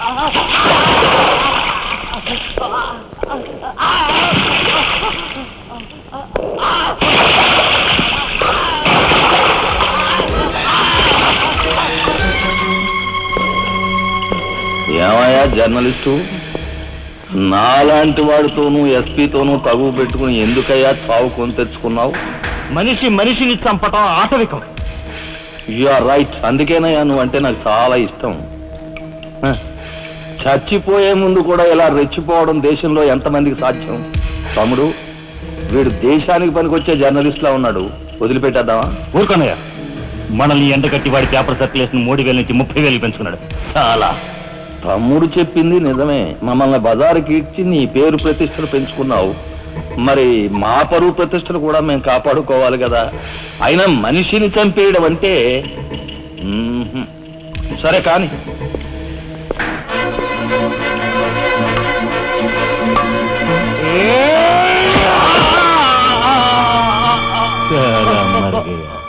ఏమయ్యా జర్నలిస్టు నాలాంటి వాడితోనూ ఎస్పీతోనూ తగువ పెట్టుకుని ఎందుకయ్యా చావు కొని తెచ్చుకున్నావు మనిషి మనిషిని చంపటం ఆటవికం యు ఆర్ రైట్ అందుకేనయ్యా నువ్వు అంటే నాకు చాలా ఇష్టం హ, చచ్చిపోయే ముందు కూడా ఇలా రెచ్చిపోవడం దేశంలో ఎంతమందికి సాధ్యం తమ్ముడు వీడు దేశానికి పనికొచ్చే జర్నలిస్ట్లా ఉన్నాడు వదిలిపెట్టేద్దామా ఊరుకోనయ్య మనల్ని ఎండగట్టి వాడి పేపర్ సర్క్యులేషన్ మూడు వేల నుంచి ముప్పై వేలు పెంచుకున్నాడు చాలా తమ్ముడు చెప్పింది నిజమే మమ్మల్ని బజారుకి ఇచ్చి నీ పేరు ప్రతిష్టలు పెంచుకున్నావు మరి మా పరువు ప్రతిష్టలు కూడా మేము కాపాడుకోవాలి కదా అయినా మనిషిని చంపేయడం అంటే మ్మ్హ్మ్. సరే కానీ సరే, మరి.